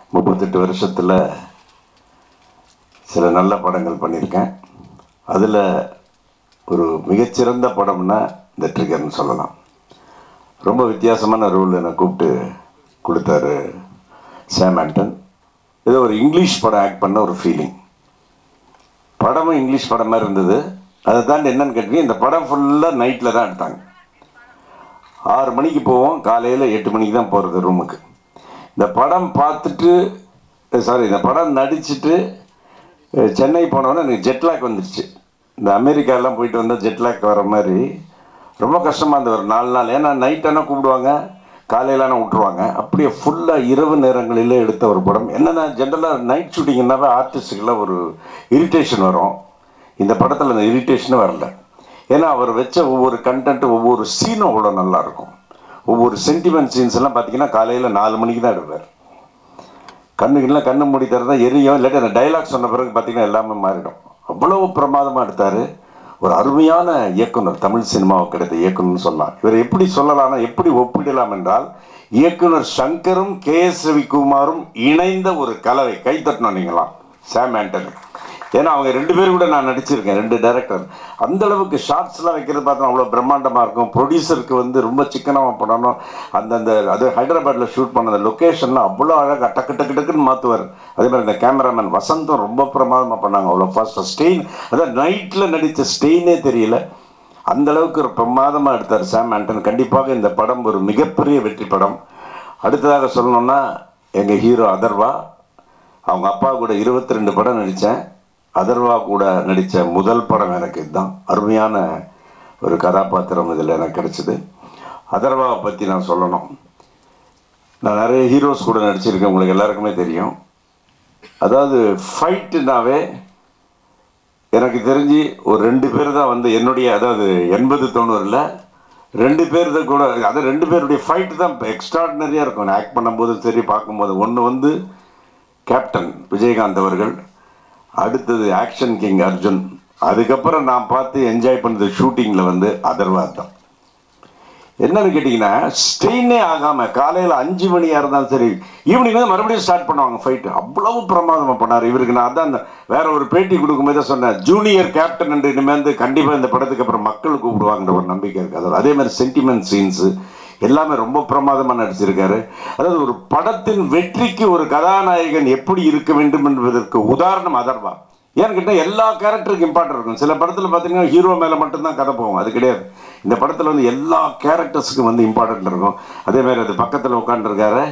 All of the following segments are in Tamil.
முப்பத்தெட்டு வருஷத்தில் சில நல்ல படங்கள் பண்ணியிருக்கேன் அதில் ஒரு மிகச்சிறந்த படம்னா இந்த ட்ரிகர்னு சொல்லலாம் ரொம்ப வித்தியாசமான ரோல் என்னை கூப்பிட்டு கொடுத்தாரு சாம் ஆண்டன் ஏதோ ஒரு இங்கிலீஷ் படம் ஆக்ட் பண்ண ஒரு ஃபீலிங் படமும் இங்கிலீஷ் படம் மாதிரி இருந்தது அதை தாண்டி என்னன்னு கேட்டீங்க இந்த படம் ஃபுல்லாக நைட்டில் தான் எடுத்தாங்க ஆறு மணிக்கு போவோம் காலையில் எட்டு மணிக்கு தான் போகிறது ரூமுக்கு இந்த படம் பார்த்துட்டு சாரி இந்த படம் நடிச்சுட்டு அஹ், சென்னை போனோன்னே எனக்கு ஜெட்லாக் வந்துடுச்சு இந்த அமெரிக்காலாம் போயிட்டு வந்தால் ஜெட்லாக் வர மாதிரி ரொம்ப கஷ்டமாக இருந்தது ஒரு நாலு நாள் ஏன்னா நைட் ஆனால் கூப்பிடுவாங்க காலையிலான விட்ருவாங்க அப்படியே ஃபுல்லாக இரவு நேரங்களில் எடுத்த ஒரு படம் என்னென்னா ஜென்ரலாக நைட் ஷூட்டிங்னாவே ஆர்டிஸ்ட்டுக்கெல்லாம் ஒரு இரிட்டேஷன் வரும் இந்த படத்தில் அந்த இரிட்டேஷனும் வரல ஏன்னா அவர் வச்ச ஒவ்வொரு கண்டென்ட் ஒவ்வொரு சீனும் அவ்வளோ நல்லா இருக்கும் ஒவ்வொரு சென்டிமெண்ட் சீன்ஸ் எல்லாம் பார்த்தீங்கன்னா காலையில் நாலு மணிக்கு தான் எடுப்பார் கண்ணுக்கெல்லாம் கண்ணு மூடி திறந்தா எரியும் இல்லாட்டி அந்த டைலாக் சொன்ன பிறகு பார்த்தீங்கன்னா எல்லாமே மாறிடும் அவ்வளவு பிரமாதமாக எடுத்தார் ஒரு அருமையான இயக்குனர் தமிழ் சினிமாவுக்கு கிடைத்த இயக்குனர்னு சொல்லலாம் இவர் எப்படி சொல்லலாம்னா எப்படி ஒப்பிடலாம் என்றால் இயக்குனர் சங்கரும் கே எஸ் ரவிக்குமாரும் இணைந்த ஒரு கலவை கை தட்டணும் நீங்களாம் சாம் ஆண்டனி ஏன்னா அவங்க ரெண்டு பேரும் கூட நான் நடிச்சிருக்கேன் ரெண்டு டைரக்டர் அந்த அளவுக்கு ஷார்ட்ஸ்லாம் வைக்கிறது பார்த்தா அவ்வளோ பிரம்மாண்டமாக இருக்கும் ப்ரொடியூசருக்கு வந்து ரொம்ப சிக்கனமாக பண்ணணும் அந்தந்த அது ஹைதராபாத்தில் ஷூட் பண்ண அந்த லொக்கேஷன்லாம் அவ்வளோ அழகாக டக்கு டக்கு டக்குன்னு மாற்றுவார் அதே மாதிரி இந்த கேமராமேன் வசந்தம் ரொம்ப பிரமாதமாக பண்ணாங்க அவ்வளோ ஃபாஸ்ட்டாக ஸ்டெயின் அதான் நைட்டில் நடித்த ஸ்டெயினே தெரியல அந்த அளவுக்கு ஒரு பிரமாதமாக எடுத்தார் சாம் ஆண்டன் கண்டிப்பாக இந்த படம் ஒரு மிகப்பெரிய வெற்றி படம் அடுத்ததாக சொல்லணும்னா எங்கள் ஹீரோ அதர்வா அவங்க அப்பா கூட இருபத்தி ரெண்டு படம் நடித்தேன் அதர்வா கூட நடித்த முதல் படம் எனக்கு இதுதான் அருமையான ஒரு கதாபாத்திரம் இதில் எனக்கு கிடைச்சிது அதர்வாவை பற்றி நான் சொல்லணும் நான் நிறைய ஹீரோஸ் கூட நடிச்சிருக்கேன் உங்களுக்கு எல்லாருக்குமே தெரியும் அதாவது ஃபைட்டுனாவே எனக்கு தெரிஞ்சு ஒரு ரெண்டு பேர் தான் வந்து என்னுடைய அதாவது எண்பது தொண்ணூறில் ரெண்டு பேர் தான் கூட அது ரெண்டு பேருடைய ஃபைட்டு தான் எக்ஸ்ட்ராடினரியாக இருக்கும் ஆக்ட் பண்ணும்போதும் சரி பார்க்கும்போது ஒன்று வந்து கேப்டன் விஜயகாந்த் அவர்கள் அடுத்தது ஆக்ஷன் கிங் அர்ஜுன் அதுக்கப்புறம் நான் பார்த்து என்ஜாய் பண்ணது ஷூட்டிங்கில் வந்து அதர்வா தான் என்னன்னு கேட்டிங்கன்னா ஸ்ட்ரெயினே ஆகாமல் காலையில் அஞ்சு மணியாக இருந்தாலும் சரி ஈவினிங் வந்து மறுபடியும் ஸ்டார்ட் பண்ணுவாங்க ஃபைட்டு அவ்வளவு பிரமாதமாக பண்ணார் இவருக்கு நான் அதான் அந்த வேற ஒரு பேட்டி கொடுக்கும்போது சொன்னேன் ஜூனியர் கேப்டன் என்று இனிமேல் வந்து கண்டிப்பாக இந்த படத்துக்கு அப்புறம் மக்கள் கூப்பிடுவாங்கன்ற ஒரு நம்பிக்கை இருக்குது அதாவது அதே மாதிரி சென்டிமெண்ட் சீன்ஸு எல்லாமே ரொம்ப பிரமாதமாக நடிச்சிருக்காரு அதாவது ஒரு படத்தின் வெற்றிக்கு ஒரு கதாநாயகன் எப்படி இருக்க வேண்டும் என்பதற்கு உதாரணம் அதர்வா ஏன்னு கேட்டால் எல்லா கேரக்டருக்கு இம்பார்ட்டன் இருக்கும் சில படத்தில் பார்த்தீங்கன்னா ஹீரோ மேலே மட்டும்தான் கதை போகும் அது கிடையாது இந்த படத்தில் வந்து எல்லா கேரக்டர்ஸுக்கும் வந்து இம்பார்ட்டன்ட் இருக்கும் அதே மாதிரி அது பக்கத்தில் உட்காந்துருக்காரு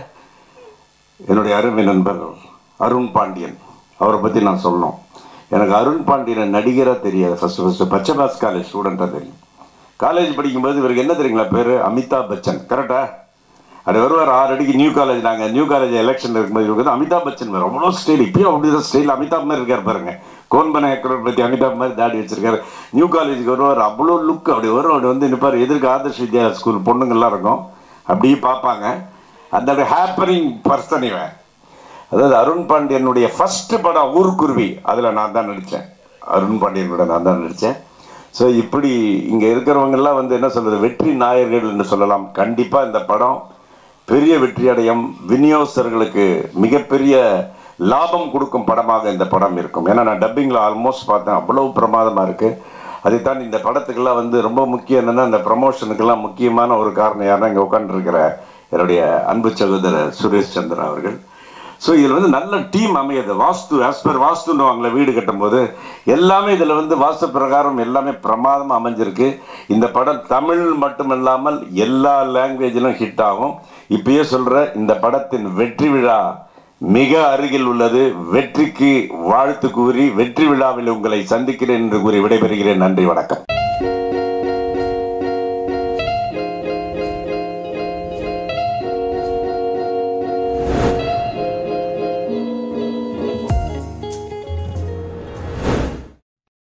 என்னுடைய அருமை நண்பர் அருண் பாண்டியன் அவரை பற்றி நான் சொல்லணும் எனக்கு அருண் பாண்டியன் நடிகராக தெரியாது ஃபஸ்ட்டு ஃபஸ்ட்டு பச்சைபாஸ் காலேஜ் ஸ்டூடெண்ட்டாக தெரியும் காலேஜ் படிக்கும்போது இவருக்கு என்ன தெரியுங்களா பேர் அமிதாப் பச்சன் கரெக்டா அது வருவார் ஆறு அடிக்கு நியூ காலேஜ் நாங்கள் நியூ காலேஜ் எலெக்ஷன் இருக்கும்போது இவருக்கு வந்து அமிதாப் பச்சன் வேறு அவ்வளோ ஸ்டைல் இப்பயும் அப்படி தான் ஸ்டைல் அமிதாப் மாதிரி இருக்கார் பாருங்க கோன் பன ஏக்கரோட் பற்றி அமிதாப் மாதிரி தாடி வச்சிருக்காரு நியூ காலேஜுக்கு வருவார் அவ்வளோ லுக் அப்படி வரும் அப்படி வந்து நிற்பார் எதிர்க்கு ஆதர்ஷ் வித்யா ஸ்கூல் பொண்ணுங்கள்லாம் இருக்கும் அப்படியே பார்ப்பாங்க அந்த ஹேப்பனிங் பர்சன் இவன் அதாவது அருண் பாண்டியனுடைய ஃபர்ஸ்ட் படம் ஊர்க்குருவி அதில் நான் தான் நடித்தேன் அருண் பாண்டியன் கூட நான் தான் நடித்தேன் ஸோ இப்படி இங்கே இருக்கிறவங்கெல்லாம் வந்து என்ன சொல்கிறது வெற்றி நாயர்கள் என்று சொல்லலாம் கண்டிப்பாக இந்த படம் பெரிய வெற்றி அடையும் விநியோகஸ்தர்களுக்கு மிகப்பெரிய லாபம் கொடுக்கும் படமாக இந்த படம் இருக்கும் ஏன்னா நான் டப்பிங்கில் ஆல்மோஸ்ட் பார்த்தேன் அவ்வளவு பிரமாதமாக இருக்குது அதை தாண்டி இந்த படத்துக்கெல்லாம் வந்து ரொம்ப முக்கியம் என்னென்னா இந்த ப்ரமோஷனுக்கெல்லாம் முக்கியமான ஒரு காரணம் யாருன்னா இங்கே உட்காந்துருக்கிற என்னுடைய அன்பு சகோதரர் சுரேஷ் சந்திரா அவர்கள் ஸோ இதில் வந்து நல்ல டீம் அமையுது வாஸ்து ஆஸ் பர் வாஸ்துன்னுவாங்களே வீடு கட்டும்போது எல்லாமே இதில் வந்து வாஸ்து பிரகாரம் எல்லாமே பிரமாதமாக அமைஞ்சிருக்கு இந்த படம் தமிழ் மட்டுமல்லாமல் எல்லா லாங்குவேஜிலும் ஹிட் ஆகும் இப்பயே சொல்கிற இந்த படத்தின் வெற்றி விழா மிக அருகில் உள்ளது வெற்றிக்கு வாழ்த்து கூறி வெற்றி விழாவில் உங்களை சந்திக்கிறேன் என்று கூறி விடைபெறுகிறேன் நன்றி வணக்கம்